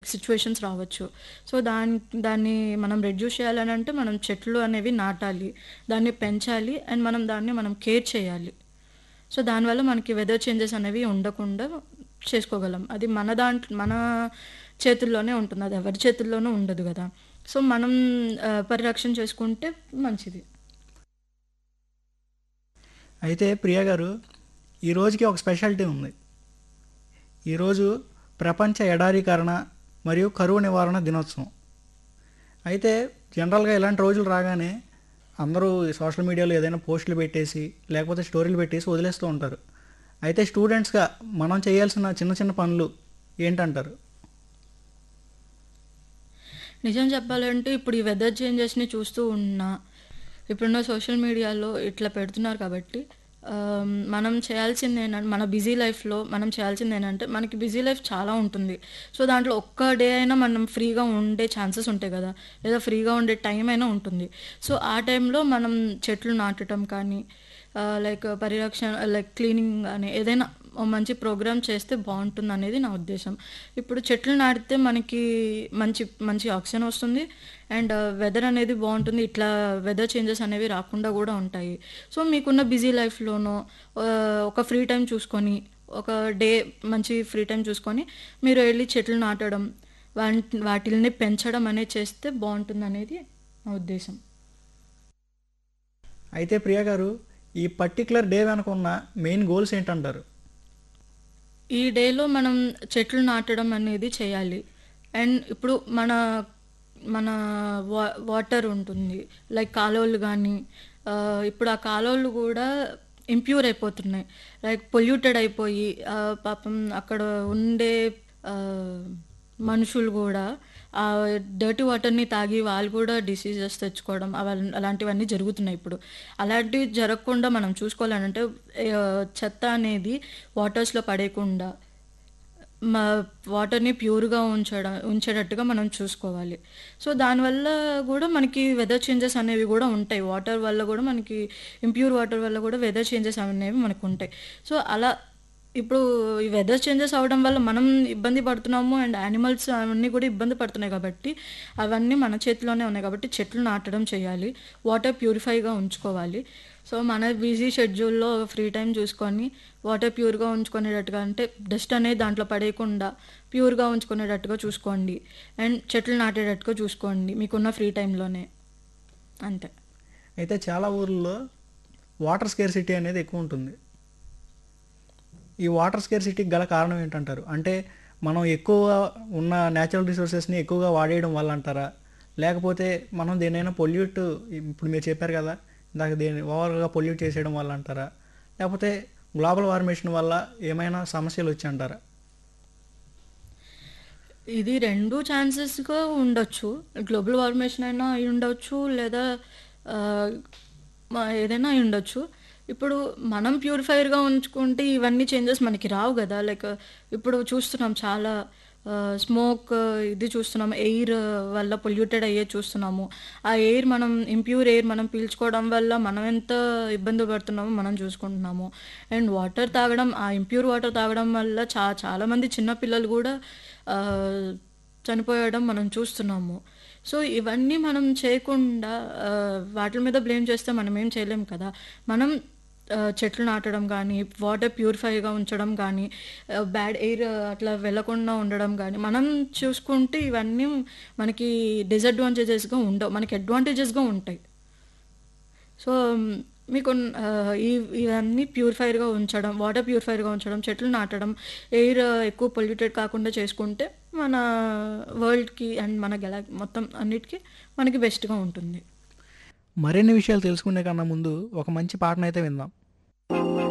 situations రావచ్చు so దాని దాన్ని మనం రెడ్యూస్ చేయాలని అంటే మనం చెట్లు అనేవి నాటాలి దాన్ని పెంచాలి అండ్ మనం దాన్ని మనం కేర్ చేయాలి సో దానివల్ల మనకి వెదర్ చేంజెస్ అనేవి ఉండకుండా చేసుకోగలం అది మన దాంట్లో మన చేతుల్లోనే ఉంటుంది అది ఎవరి చేతుల్లోనూ ఉండదు కదా సో మనం ఆ, పరిరక్షణ చేసుకుంటే మంచిది అయితే ప్రియా గారు ఈ రోజుకి ఒక స్పెషాలిటీ ఉంది ఈరోజు ప్రపంచ ఎడారీకరణ మరియు కరువు నివారణ దినోత్సవం అయితే జనరల్గా ఇలాంటి రోజులు రాగానే అందరూ ఈ సోషల్ మీడియాలో ఏదైనా పోస్టులు పెట్టేసి లేకపోతే స్టోరీలు పెట్టేసి వదిలేస్తూ ఉంటారు అయితే స్టూడెంట్స్గా మనం చేయాల్సిన చిన్న చిన్న పనులు ఏంటంటారు నిజం చెప్పాలంటే ఇప్పుడు ఈ వెదర్ చేంజెస్ని చూస్తూ ఉన్నా ఇప్పుడున్న సోషల్ మీడియాలో ఇట్లా పెడుతున్నారు కాబట్టి ఆమ్, మనం చేయాల్సింది ఏంటంటే మన బిజీ లైఫ్లో మనం చేయాల్సింది ఏంటంటే మనకి బిజీ లైఫ్ చాలా ఉంటుంది సో దాంట్లో ఒక్క డే అయినా మనం ఫ్రీగా ఉండే ఛాన్సెస్ ఉంటాయి కదా లేదా ఫ్రీగా ఉండే టైం అయినా ఉంటుంది సో ఆ టైంలో మనం చెట్లు నాటడం కానీ లైక్ పరిరక్షణ లైక్ క్లీనింగ్ కానీ ఏదైనా ఓ మంచి ప్రోగ్రామ్ చేస్తే బాగుంటుంది అనేది నా ఉద్దేశం ఇప్పుడు చెట్లు నాటితే మనకి మంచి మంచి ఆక్సిజన్ వస్తుంది అండ్ వెదర్ అనేది బాగుంటుంది ఇట్లా వెదర్ చేంజెస్ అనేవి రాకుండా కూడా ఉంటాయి సో మీకున్న బిజీ లైఫ్లోనో ఒక ఫ్రీ టైం చూసుకొని ఒక డే మంచి ఫ్రీ టైం చూసుకొని మీరు వెళ్ళి చెట్లు నాటడం వాటి వాటిల్ని పెంచడం అనేది చేస్తే బాగుంటుంది అనేది నా ఉద్దేశం అయితే ప్రియా గారు ఈ పర్టికులర్ డే వెనక ఉన్న మెయిన్ గోల్స్ ఏంటంటారు ఈ డేలో మనం చెట్లు నాటడం అనేది చేయాలి అండ్ ఇప్పుడు మన మన వా వాటర్ ఉంటుంది లైక్ కాలువలు కానీ ఇప్పుడు ఆ కాలువలు కూడా ఇంప్యూర్ అయిపోతున్నాయి లైక్ పొల్యూటెడ్ అయిపోయి ఆ, పాపం అక్కడ ఉండే ఆ, మనుషులు కూడా ఆ డర్టీ వాటర్ని తాగి వాళ్ళు కూడా డిసీజెస్ తెచ్చుకోవడం అవ- అలాంటివన్నీ జరుగుతున్నాయి ఇప్పుడు అలాంటివి జరగకుండా మనం చూసుకోవాలంటే ఆ, చెత్త అనేది వాటర్స్లో పడేయకుండా మా వాటర్ని ప్యూర్గా ఉంచడం ఉంచేటట్టుగా మనం చూసుకోవాలి సో దానివల్ల కూడా మనకి వెదర్ చేంజెస్ అనేవి కూడా ఉంటాయి వాటర్ వల్ల కూడా మనకి ఇంప్యూర్ వాటర్ వల్ల కూడా వెదర్ చేంజెస్ అనేవి మనకు ఉంటాయి సో అలా ఇప్పుడు ఈ వెదర్ చేంజెస్ అవడం వల్ల మనం ఇబ్బంది పడుతున్నాము అండ్ యానిమల్స్ అవన్నీ కూడా ఇబ్బంది పడుతున్నాయి కాబట్టి అవన్నీ మన చేతిలోనే ఉన్నాయి కాబట్టి చెట్లు నాటడం చేయాలి వాటర్ ప్యూరిఫైగా ఉంచుకోవాలి సో మన బిజీ షెడ్యూల్లో ఫ్రీ టైం చూసుకొని వాటర్ ప్యూర్గా ఉంచుకునేటట్టుగా అంటే డస్ట్ అనేది దాంట్లో పడేయకుండా ప్యూర్గా ఉంచుకునేటట్టుగా చూసుకోండి అండ్ చెట్లు నాటేటట్టుగా చూసుకోండి మీకున్న ఫ్రీ టైంలోనే అంతే అయితే చాలా ఊర్లలో వాటర్ స్కేర్సిటీ అనేది ఎక్కువ ఉంటుంది ఈ వాటర్ స్కేర్సిటీకి గల కారణం ఏంటంటారు అంటే మనం ఎక్కువ ఉన్న న్యాచురల్ రిసోర్సెస్ని ఎక్కువగా వాడేయడం వల్ల అంటారా లేకపోతే మనం దేనైనా పొల్యూట్ ఇప్పుడు మీరు చెప్పారు కదా ఇందాక దేని ఓవర్గా పొల్యూట్ చేసేయడం వల్ల అంటారా లేకపోతే గ్లోబల్ వార్మేషన్ వల్ల ఏమైనా సమస్యలు వచ్చి అంటారా ఇది రెండు ఛాన్సెస్గా ఉండొచ్చు గ్లోబల్ వార్మేషన్ అయినా అయి ఉండొచ్చు లేదా ఆ, మా- ఏదైనా అయి ఉండొచ్చు ఇప్పుడు మనం ప్యూరిఫైర్గా ఉంచుకుంటే ఇవన్నీ చేంజెస్ మనకి రావు కదా లైక్ ఇప్పుడు చూస్తున్నాం చాలా స్మోక్ ఇది చూస్తున్నాం ఎయిర్ వల్ల పొల్యూటెడ్ అయ్యే చూస్తున్నాము ఆ ఎయిర్ మనం ఇంప్యూర్ ఎయిర్ మనం పీల్చుకోవడం వల్ల మనం ఎంత ఇబ్బంది పడుతున్నామో మనం చూసుకుంటున్నాము అండ్ వాటర్ తాగడం ఆ ఇంప్యూర్ వాటర్ తాగడం వల్ల చా చాలామంది చిన్నపిల్లలు కూడా ఆ, చనిపోయడం మనం చూస్తున్నాము సో ఇవన్నీ మనం చేయకుండా ఆ, వాటి మీద బ్లేమ్ చేస్తే మనం ఏం చేయలేం కదా మనం ఆ, చెట్లు నాటడం కానీ వాటర్ ప్యూరిఫైగా ఉంచడం కానీ బ్యాడ్ ఎయిర్ అట్లా వెళ్ళకుండా ఉండడం కానీ మనం చూసుకుంటే ఇవన్నీ మనకి డిసడ్వాంటేజెస్గా ఉండవు మనకి అడ్వాంటేజెస్గా ఉంటాయి సో మ్, మీకు ఆ, ఈ ఇవన్నీ ప్యూరిఫైర్గా ఉంచడం వాటర్ ప్యూరిఫైర్గా ఉంచడం చెట్లు నాటడం ఎయిర్ ఎక్కువ పొల్యూటెడ్ కాకుండా చేసుకుంటే మన వరల్డ్కి అండ్ మన గెలా మొత్తం అన్నిటికీ మనకి బెస్ట్గా ఉంటుంది మరిన్ని విషయాలు తెలుసుకునే కన్నా ముందు ఒక మంచి పాటనైతే విందాం